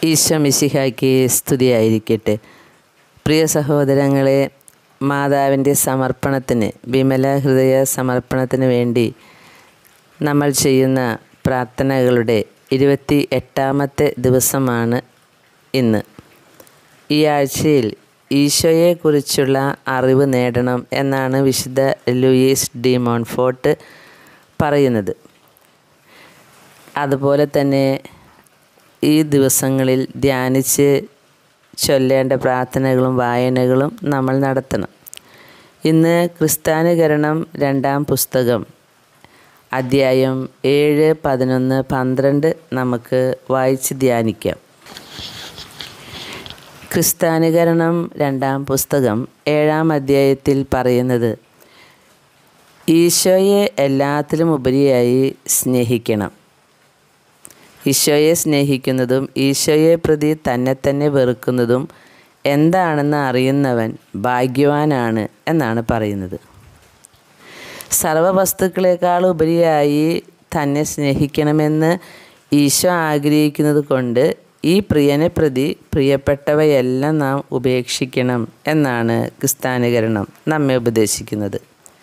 ഈശോ മിശിഹായ്ക്ക് സ്തുതിയായിരിക്കട്ടെ പ്രിയ സഹോദരങ്ങളെ മാതാവിൻ്റെ സമർപ്പണത്തിന് വിമല ഹൃദയ സമർപ്പണത്തിന് വേണ്ടി നമ്മൾ ചെയ്യുന്ന പ്രാർത്ഥനകളുടെ ഇരുപത്തി എട്ടാമത്തെ ദിവസമാണ് ഇന്ന് ഈ ആഴ്ചയിൽ ഈശോയെക്കുറിച്ചുള്ള അറിവ് നേടണം എന്നാണ് വിശുദ്ധ ലൂയിസ് ഡി മോൺഫോർട്ട് പറയുന്നത് അതുപോലെ തന്നെ ഈ ദിവസങ്ങളിൽ ധ്യാനിച്ച് ചൊല്ലേണ്ട പ്രാർത്ഥനകളും വായനകളും നമ്മൾ നടത്തണം ഇന്ന് ക്രിസ്ത്യാനുകരണം രണ്ടാം പുസ്തകം അദ്ധ്യായം ഏഴ് പതിനൊന്ന് പന്ത്രണ്ട് നമുക്ക് വായിച്ച് ധ്യാനിക്കാം ക്രിസ്ത്യാനുകരണം രണ്ടാം പുസ്തകം ഏഴാം അധ്യായത്തിൽ പറയുന്നത് ഈശോയെ എല്ലാത്തിലും ഉപരിയായി സ്നേഹിക്കണം ഈശോയെ സ്നേഹിക്കുന്നതും ഈശോയെ പ്രതി തന്നെ തന്നെ വെറുക്കുന്നതും എന്താണെന്ന് അറിയുന്നവൻ ഭാഗ്യവാനാണ് എന്നാണ് പറയുന്നത് സർവവസ്തുക്കളെക്കാൾ ഉപരിയായി തന്നെ സ്നേഹിക്കണമെന്ന് ഈശോ ആഗ്രഹിക്കുന്നത് കൊണ്ട് ഈ പ്രിയനെ പ്രതി പ്രിയപ്പെട്ടവയെല്ലാം നാം ഉപേക്ഷിക്കണം എന്നാണ് ക്രിസ്ത്യാനികരണം നമ്മെ ഉപദേശിക്കുന്നത്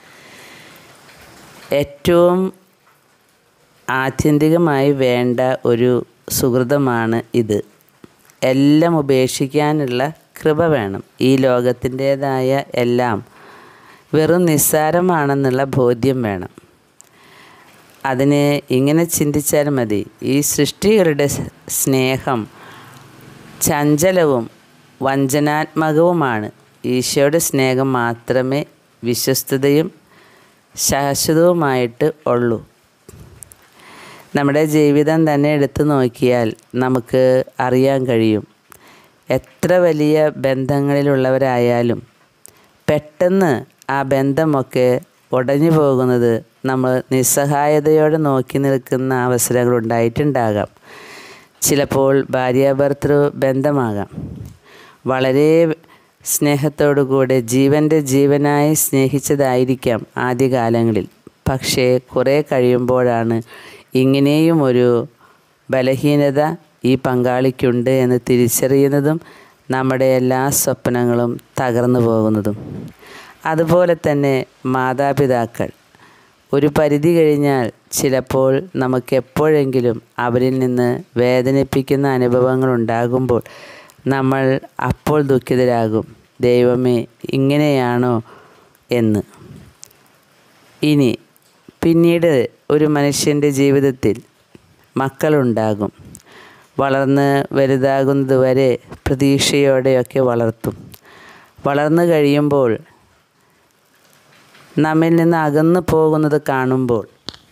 ഏറ്റവും ആത്യന്തികമായി വേണ്ട ഒരു സുഹൃതമാണ് ഇത് എല്ലാം ഉപേക്ഷിക്കാനുള്ള കൃപ വേണം ഈ ലോകത്തിൻ്റേതായ എല്ലാം വെറും നിസ്സാരമാണെന്നുള്ള ബോധ്യം വേണം അതിന് ഇങ്ങനെ ചിന്തിച്ചാൽ മതി ഈ സൃഷ്ടികളുടെ സ്നേഹം ചഞ്ചലവും വഞ്ചനാത്മകവുമാണ് ഈശോയുടെ സ്നേഹം മാത്രമേ വിശ്വസ്തതയും ശാശ്വതവുമായിട്ട് ഉള്ളൂ നമ്മുടെ ജീവിതം തന്നെ എടുത്തു നോക്കിയാൽ നമുക്ക് അറിയാൻ കഴിയും എത്ര വലിയ ബന്ധങ്ങളിലുള്ളവരായാലും പെട്ടെന്ന് ആ ബന്ധമൊക്കെ ഉടഞ്ഞു പോകുന്നത് നമ്മൾ നിസ്സഹായതയോടെ നോക്കി നിൽക്കുന്ന അവസരങ്ങൾ ഉണ്ടായിട്ടുണ്ടാകാം ചിലപ്പോൾ ഭാര്യാഭർത്തൃ ബന്ധമാകാം വളരെ സ്നേഹത്തോടു കൂടെ ജീവൻ്റെ ജീവനായി സ്നേഹിച്ചതായിരിക്കാം ആദ്യകാലങ്ങളിൽ പക്ഷേ കുറേ കഴിയുമ്പോഴാണ് ഇങ്ങനെയും ഒരു ബലഹീനത ഈ പങ്കാളിക്കുണ്ട് എന്ന് തിരിച്ചറിയുന്നതും നമ്മുടെ എല്ലാ സ്വപ്നങ്ങളും തകർന്നു പോകുന്നതും അതുപോലെ തന്നെ മാതാപിതാക്കൾ ഒരു പരിധി കഴിഞ്ഞാൽ ചിലപ്പോൾ നമുക്ക് എപ്പോഴെങ്കിലും അവരിൽ നിന്ന് വേദനിപ്പിക്കുന്ന അനുഭവങ്ങൾ ഉണ്ടാകുമ്പോൾ നമ്മൾ അപ്പോൾ ദുഃഖിതരാകും ദൈവമേ ഇങ്ങനെയാണോ എന്ന് ഇനി പിന്നീട് ഒരു മനുഷ്യൻ്റെ ജീവിതത്തിൽ മക്കളുണ്ടാകും വളർന്ന് വലുതാകുന്നത് വരെ പ്രതീക്ഷയോടെയൊക്കെ വളർത്തും വളർന്നു കഴിയുമ്പോൾ നമ്മിൽ നിന്ന് അകന്നു പോകുന്നത് കാണുമ്പോൾ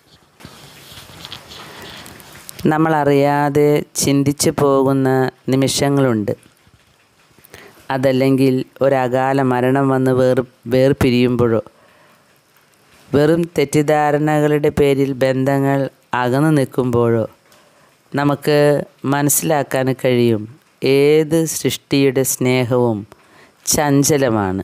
നമ്മളറിയാതെ ചിന്തിച്ചു പോകുന്ന നിമിഷങ്ങളുണ്ട് അതല്ലെങ്കിൽ ഒരകാല മരണം വന്ന് വേർ വേർപിരിയുമ്പോഴോ വെറും തെറ്റിദ്ധാരണകളുടെ പേരിൽ ബന്ധങ്ങൾ അകന്നു നിൽക്കുമ്പോഴോ നമുക്ക് മനസ്സിലാക്കാൻ കഴിയും ഏത് സൃഷ്ടിയുടെ സ്നേഹവും ചഞ്ചലമാണ്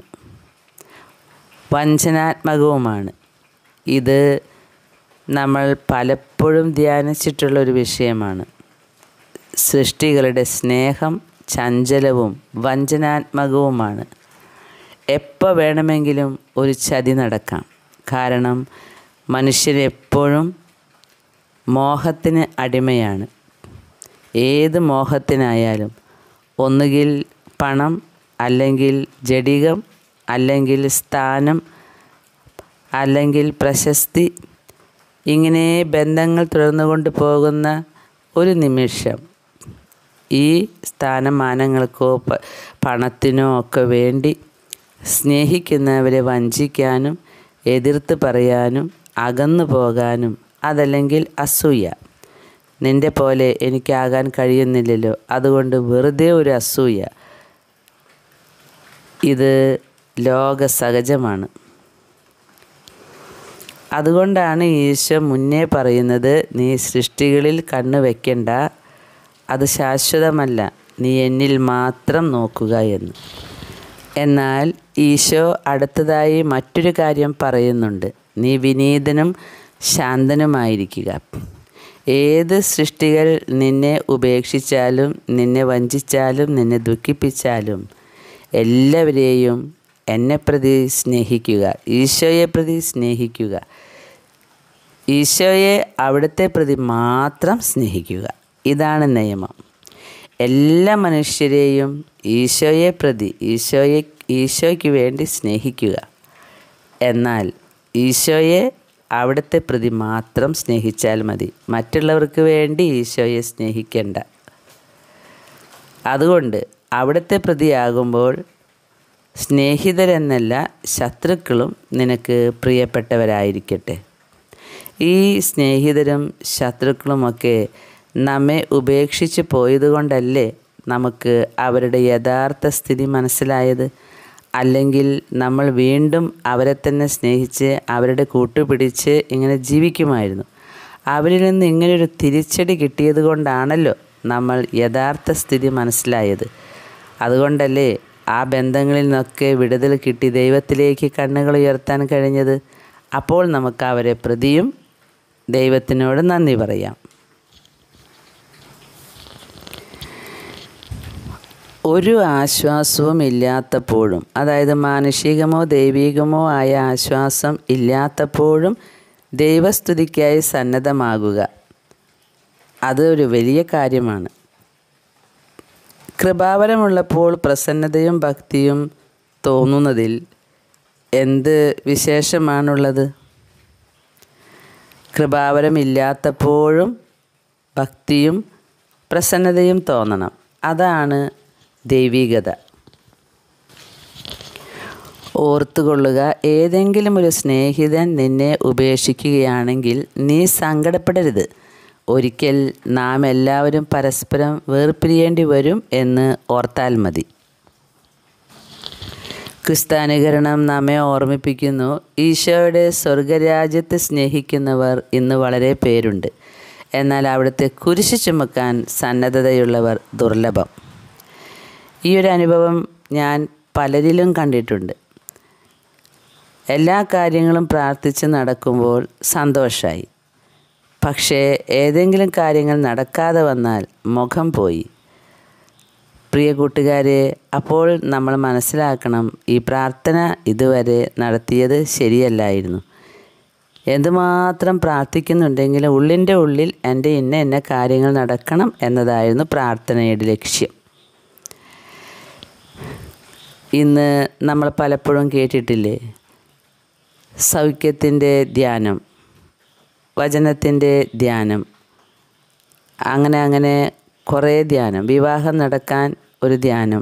വഞ്ചനാത്മകവുമാണ് ഇത് നമ്മൾ പലപ്പോഴും ധ്യാനിച്ചിട്ടുള്ളൊരു വിഷയമാണ് സൃഷ്ടികളുടെ സ്നേഹം ചഞ്ചലവും വഞ്ചനാത്മകവുമാണ് എപ്പോൾ വേണമെങ്കിലും ഒരു ചതി നടക്കാം കാരണം മനുഷ്യൻ എപ്പോഴും മോഹത്തിന് അടിമയാണ് ഏത് മോഹത്തിനായാലും ഒന്നുകിൽ പണം അല്ലെങ്കിൽ ജഡികം അല്ലെങ്കിൽ സ്ഥാനം അല്ലെങ്കിൽ പ്രശസ്തി ഇങ്ങനെ ബന്ധങ്ങൾ തുടർന്നുകൊണ്ട് പോകുന്ന ഒരു നിമിഷം ഈ സ്ഥാനമാനങ്ങൾക്കോ പണത്തിനോ ഒക്കെ വേണ്ടി സ്നേഹിക്കുന്നവരെ വഞ്ചിക്കാനും എതിർത്ത് പറയാനും അകന്നു പോകാനും അതല്ലെങ്കിൽ അസൂയ നിൻ്റെ പോലെ എനിക്കാകാൻ കഴിയുന്നില്ലല്ലോ അതുകൊണ്ട് വെറുതെ ഒരു അസൂയ ഇത് ലോക സഹജമാണ് അതുകൊണ്ടാണ് ഈശോ മുന്നേ പറയുന്നത് നീ സൃഷ്ടികളിൽ കണ്ണു വെക്കണ്ട അത് ശാശ്വതമല്ല നീ എന്നിൽ മാത്രം നോക്കുക എന്ന് എന്നാൽ ഈശോ അടുത്തതായി മറ്റൊരു കാര്യം പറയുന്നുണ്ട് നീ വിനീതനും ശാന്തനുമായിരിക്കുക ഏത് സൃഷ്ടികൾ നിന്നെ ഉപേക്ഷിച്ചാലും നിന്നെ വഞ്ചിച്ചാലും നിന്നെ ദുഃഖിപ്പിച്ചാലും എല്ലാവരെയും എന്നെ പ്രതി സ്നേഹിക്കുക ഈശോയെ പ്രതി സ്നേഹിക്കുക ഈശോയെ അവിടുത്തെ പ്രതി മാത്രം സ്നേഹിക്കുക ഇതാണ് നിയമം എല്ലാ മനുഷ്യരെയും ഈശോയെ പ്രതി ഈശോയെ ഈശോയ്ക്ക് വേണ്ടി സ്നേഹിക്കുക എന്നാൽ ഈശോയെ അവിടുത്തെ പ്രതി മാത്രം സ്നേഹിച്ചാൽ മതി മറ്റുള്ളവർക്ക് വേണ്ടി ഈശോയെ സ്നേഹിക്കേണ്ട അതുകൊണ്ട് അവിടുത്തെ പ്രതിയാകുമ്പോൾ സ്നേഹിതരെന്നല്ല ശത്രുക്കളും നിനക്ക് പ്രിയപ്പെട്ടവരായിരിക്കട്ടെ ഈ സ്നേഹിതരും ശത്രുക്കളുമൊക്കെ നമ്മെ ഉപേക്ഷിച്ച് പോയതുകൊണ്ടല്ലേ നമുക്ക് അവരുടെ യഥാർത്ഥ സ്ഥിതി മനസ്സിലായത് അല്ലെങ്കിൽ നമ്മൾ വീണ്ടും അവരെ തന്നെ സ്നേഹിച്ച് അവരുടെ കൂട്ടുപിടിച്ച് ഇങ്ങനെ ജീവിക്കുമായിരുന്നു അവരിൽ നിന്ന് ഇങ്ങനൊരു തിരിച്ചടി കിട്ടിയത് കൊണ്ടാണല്ലോ നമ്മൾ യഥാർത്ഥ സ്ഥിതി മനസ്സിലായത് അതുകൊണ്ടല്ലേ ആ ബന്ധങ്ങളിൽ നിന്നൊക്കെ വിടുതൽ കിട്ടി ദൈവത്തിലേക്ക് കണ്ണുകൾ ഉയർത്താൻ കഴിഞ്ഞത് അപ്പോൾ നമുക്ക് അവരെ പ്രതിയും ദൈവത്തിനോട് നന്ദി പറയാം ഒരു ആശ്വാസവും ഇല്ലാത്തപ്പോഴും അതായത് മാനുഷികമോ ദൈവികമോ ആയ ആശ്വാസം ഇല്ലാത്തപ്പോഴും ദൈവസ്തുതിക്കായി സന്നദ്ധമാകുക അതൊരു വലിയ കാര്യമാണ് കൃപാവരമുള്ളപ്പോൾ പ്രസന്നതയും ഭക്തിയും തോന്നുന്നതിൽ എന്ത് വിശേഷമാണുള്ളത് കൃപാവരമില്ലാത്തപ്പോഴും ഭക്തിയും പ്രസന്നതയും തോന്നണം അതാണ് ദൈവികത ഓർത്തുകൊള്ളുക ഏതെങ്കിലും ഒരു സ്നേഹിതൻ നിന്നെ ഉപേക്ഷിക്കുകയാണെങ്കിൽ നീ സങ്കടപ്പെടരുത് ഒരിക്കൽ നാം എല്ലാവരും പരസ്പരം വേർപിരിയേണ്ടി വരും എന്ന് ഓർത്താൽ മതി ക്രിസ്ത്യാനികരണം നമ്മെ ഓർമ്മിപ്പിക്കുന്നു ഈശോയുടെ സ്വർഗരാജ്യത്തെ സ്നേഹിക്കുന്നവർ ഇന്ന് വളരെ പേരുണ്ട് എന്നാൽ അവിടുത്തെ കുരിശ് ചുമക്കാൻ സന്നദ്ധതയുള്ളവർ ദുർലഭം ഈ ഒരു അനുഭവം ഞാൻ പലരിലും കണ്ടിട്ടുണ്ട് എല്ലാ കാര്യങ്ങളും പ്രാർത്ഥിച്ച് നടക്കുമ്പോൾ സന്തോഷമായി പക്ഷേ ഏതെങ്കിലും കാര്യങ്ങൾ നടക്കാതെ വന്നാൽ മുഖം പോയി പ്രിയ കൂട്ടുകാരെ അപ്പോൾ നമ്മൾ മനസ്സിലാക്കണം ഈ പ്രാർത്ഥന ഇതുവരെ നടത്തിയത് ശരിയല്ലായിരുന്നു എന്തുമാത്രം പ്രാർത്ഥിക്കുന്നുണ്ടെങ്കിലും ഉള്ളിൻ്റെ ഉള്ളിൽ എൻ്റെ ഇന്ന ഇന്ന കാര്യങ്ങൾ നടക്കണം എന്നതായിരുന്നു പ്രാർത്ഥനയുടെ ലക്ഷ്യം ഇന്ന് നമ്മൾ പലപ്പോഴും കേട്ടിട്ടില്ലേ സൗഖ്യത്തിൻ്റെ ധ്യാനം വചനത്തിൻ്റെ ധ്യാനം അങ്ങനെ അങ്ങനെ കുറേ ധ്യാനം വിവാഹം നടക്കാൻ ഒരു ധ്യാനം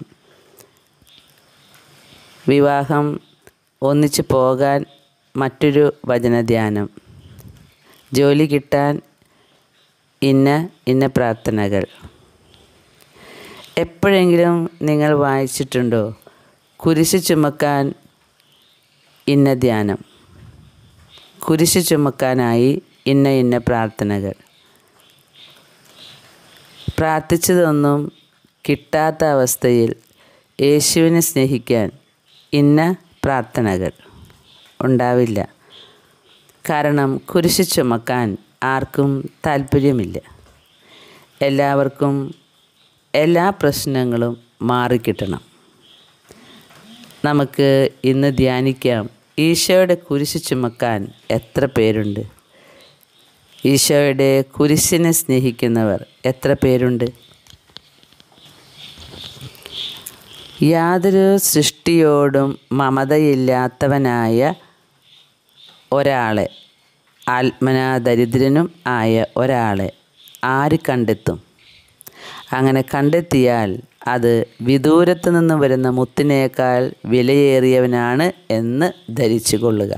വിവാഹം ഒന്നിച്ച് പോകാൻ മറ്റൊരു വചനധ്യാനം ജോലി കിട്ടാൻ ഇന്ന ഇന്ന പ്രാർത്ഥനകൾ എപ്പോഴെങ്കിലും നിങ്ങൾ വായിച്ചിട്ടുണ്ടോ കുരിശ് ചുമക്കാൻ ഇന്ന ധ്യാനം കുരിശ് ചുമക്കാനായി ഇന്ന ഇന്ന പ്രാർത്ഥനകൾ പ്രാർത്ഥിച്ചതൊന്നും കിട്ടാത്ത അവസ്ഥയിൽ യേശുവിനെ സ്നേഹിക്കാൻ ഇന്ന പ്രാർത്ഥനകൾ ഉണ്ടാവില്ല കാരണം കുരിശ് ചുമക്കാൻ ആർക്കും താല്പര്യമില്ല എല്ലാവർക്കും എല്ലാ പ്രശ്നങ്ങളും മാറിക്കിട്ടണം നമുക്ക് ഇന്ന് ധ്യാനിക്കാം ഈശോയുടെ കുരിശ് ചുമക്കാൻ എത്ര പേരുണ്ട് ഈശോയുടെ കുരിശിനെ സ്നേഹിക്കുന്നവർ എത്ര പേരുണ്ട് യാതൊരു സൃഷ്ടിയോടും മമതയില്ലാത്തവനായ ഒരാളെ ആത്മനാ ദരിദ്രനും ആയ ഒരാളെ ആര് കണ്ടെത്തും അങ്ങനെ കണ്ടെത്തിയാൽ അത് വിദൂരത്ത് നിന്ന് വരുന്ന മുത്തിനേക്കാൾ വിലയേറിയവനാണ് എന്ന് ധരിച്ചു കൊള്ളുക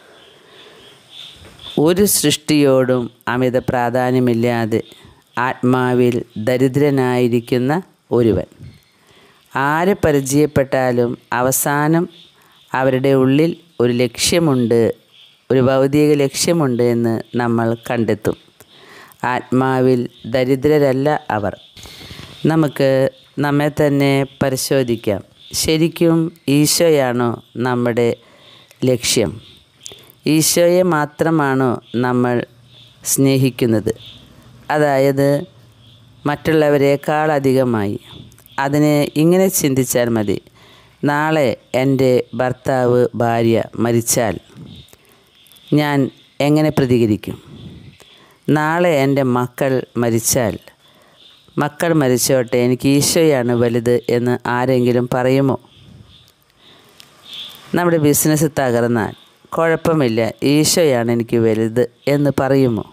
ഒരു സൃഷ്ടിയോടും അമിത പ്രാധാന്യമില്ലാതെ ആത്മാവിൽ ദരിദ്രനായിരിക്കുന്ന ഒരുവൻ ആരെ പരിചയപ്പെട്ടാലും അവസാനം അവരുടെ ഉള്ളിൽ ഒരു ലക്ഷ്യമുണ്ട് ഒരു ഭൗതിക ലക്ഷ്യമുണ്ട് എന്ന് നമ്മൾ കണ്ടെത്തും ആത്മാവിൽ ദരിദ്രരല്ല അവർ നമുക്ക് നമ്മെ തന്നെ പരിശോധിക്കാം ശരിക്കും ഈശോയാണോ നമ്മുടെ ലക്ഷ്യം ഈശോയെ മാത്രമാണോ നമ്മൾ സ്നേഹിക്കുന്നത് അതായത് മറ്റുള്ളവരെക്കാൾ അധികമായി അതിന് ഇങ്ങനെ ചിന്തിച്ചാൽ മതി നാളെ എൻ്റെ ഭർത്താവ് ഭാര്യ മരിച്ചാൽ ഞാൻ എങ്ങനെ പ്രതികരിക്കും നാളെ എൻ്റെ മക്കൾ മരിച്ചാൽ മക്കൾ മരിച്ചോട്ടെ എനിക്ക് ഈശോയാണ് വലുത് എന്ന് ആരെങ്കിലും പറയുമോ നമ്മുടെ ബിസിനസ് തകർന്നാൽ കുഴപ്പമില്ല ഈശോയാണ് എനിക്ക് വലുത് എന്ന് പറയുമോ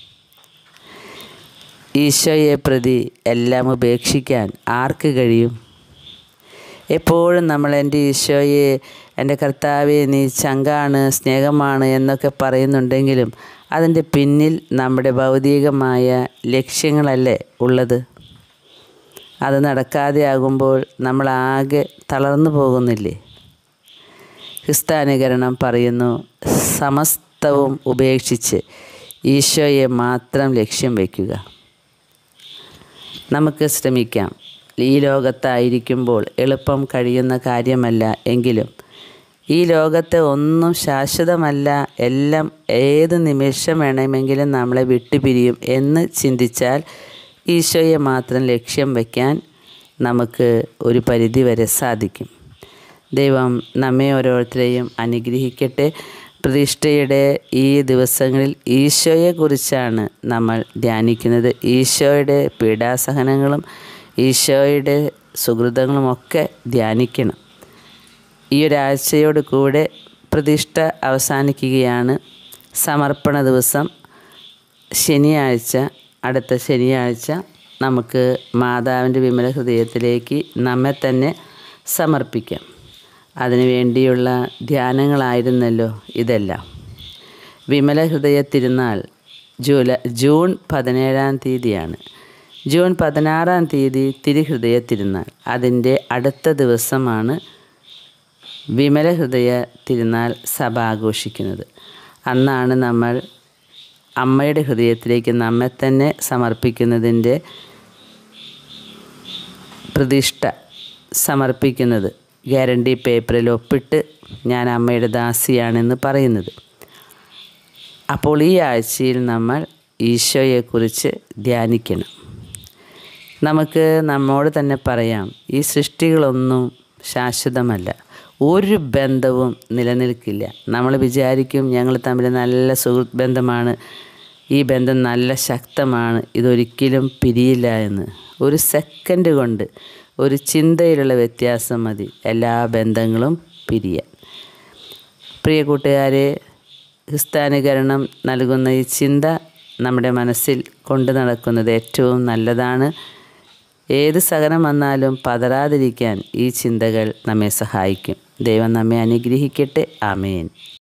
ഈശോയെ പ്രതി എല്ലാം ഉപേക്ഷിക്കാൻ ആർക്ക് കഴിയും എപ്പോഴും നമ്മൾ എൻ്റെ ഈശോയെ എൻ്റെ കർത്താവെ നീ ചങ്കാണ് സ്നേഹമാണ് എന്നൊക്കെ പറയുന്നുണ്ടെങ്കിലും അതിൻ്റെ പിന്നിൽ നമ്മുടെ ഭൗതികമായ ലക്ഷ്യങ്ങളല്ലേ ഉള്ളത് അത് നടക്കാതെ ആകുമ്പോൾ നമ്മൾ ആകെ തളർന്നു പോകുന്നില്ലേ ക്രിസ്താനുകരണം പറയുന്നു സമസ്തവും ഉപേക്ഷിച്ച് ഈശോയെ മാത്രം ലക്ഷ്യം വയ്ക്കുക നമുക്ക് ശ്രമിക്കാം ഈ ലോകത്തായിരിക്കുമ്പോൾ എളുപ്പം കഴിയുന്ന കാര്യമല്ല എങ്കിലും ഈ ലോകത്തെ ഒന്നും ശാശ്വതമല്ല എല്ലാം ഏത് നിമിഷം വേണമെങ്കിലും നമ്മളെ വിട്ടുപിരിയും എന്ന് ചിന്തിച്ചാൽ ഈശോയെ മാത്രം ലക്ഷ്യം വയ്ക്കാൻ നമുക്ക് ഒരു പരിധി വരെ സാധിക്കും ദൈവം നമ്മെ ഓരോരുത്തരെയും അനുഗ്രഹിക്കട്ടെ പ്രതിഷ്ഠയുടെ ഈ ദിവസങ്ങളിൽ ഈശോയെക്കുറിച്ചാണ് നമ്മൾ ധ്യാനിക്കുന്നത് ഈശോയുടെ പീഡാസഹനങ്ങളും ഈശോയുടെ സുഹൃതങ്ങളുമൊക്കെ ധ്യാനിക്കണം ഈ ഒരാഴ്ചയോട് കൂടെ പ്രതിഷ്ഠ അവസാനിക്കുകയാണ് സമർപ്പണ ദിവസം ശനിയാഴ്ച അടുത്ത ശനിയാഴ്ച നമുക്ക് മാതാവിൻ്റെ വിമല ഹൃദയത്തിലേക്ക് നമ്മെ തന്നെ സമർപ്പിക്കാം അതിനു വേണ്ടിയുള്ള ധ്യാനങ്ങളായിരുന്നല്ലോ ഇതെല്ലാം വിമല ഹൃദയ തിരുനാൾ ജൂല ജൂൺ പതിനേഴാം തീയതിയാണ് ജൂൺ പതിനാറാം തീയതി തിരുഹൃദയ തിരുനാൾ അതിൻ്റെ അടുത്ത ദിവസമാണ് വിമല ഹൃദയ തിരുനാൾ സഭ ആഘോഷിക്കുന്നത് അന്നാണ് നമ്മൾ അമ്മയുടെ ഹൃദയത്തിലേക്ക് നമ്മെ തന്നെ സമർപ്പിക്കുന്നതിൻ്റെ പ്രതിഷ്ഠ സമർപ്പിക്കുന്നത് ഗ്യാരണ്ടി പേപ്പറിൽ ഒപ്പിട്ട് ഞാൻ അമ്മയുടെ ദാസിയാണെന്ന് പറയുന്നത് അപ്പോൾ ഈ ആഴ്ചയിൽ നമ്മൾ ഈശോയെക്കുറിച്ച് ധ്യാനിക്കണം നമുക്ക് നമ്മോട് തന്നെ പറയാം ഈ സൃഷ്ടികളൊന്നും ശാശ്വതമല്ല ഒരു ബന്ധവും നിലനിൽക്കില്ല നമ്മൾ വിചാരിക്കും ഞങ്ങൾ തമ്മിൽ നല്ല സുഹൃത്ത് ബന്ധമാണ് ഈ ബന്ധം നല്ല ശക്തമാണ് ഇതൊരിക്കലും പിരിയില്ല എന്ന് ഒരു സെക്കൻഡ് കൊണ്ട് ഒരു ചിന്തയിലുള്ള വ്യത്യാസം മതി എല്ലാ ബന്ധങ്ങളും പിരിയാൻ പ്രിയ കൂട്ടുകാരെ ക്രിസ്ത്യാനികരണം നൽകുന്ന ഈ ചിന്ത നമ്മുടെ മനസ്സിൽ കൊണ്ടു നടക്കുന്നത് ഏറ്റവും നല്ലതാണ് ഏത് സഹനം വന്നാലും പതറാതിരിക്കാൻ ഈ ചിന്തകൾ നമ്മെ സഹായിക്കും ദൈവം നമ്മെ അനുഗ്രഹിക്കട്ടെ ആമേൻ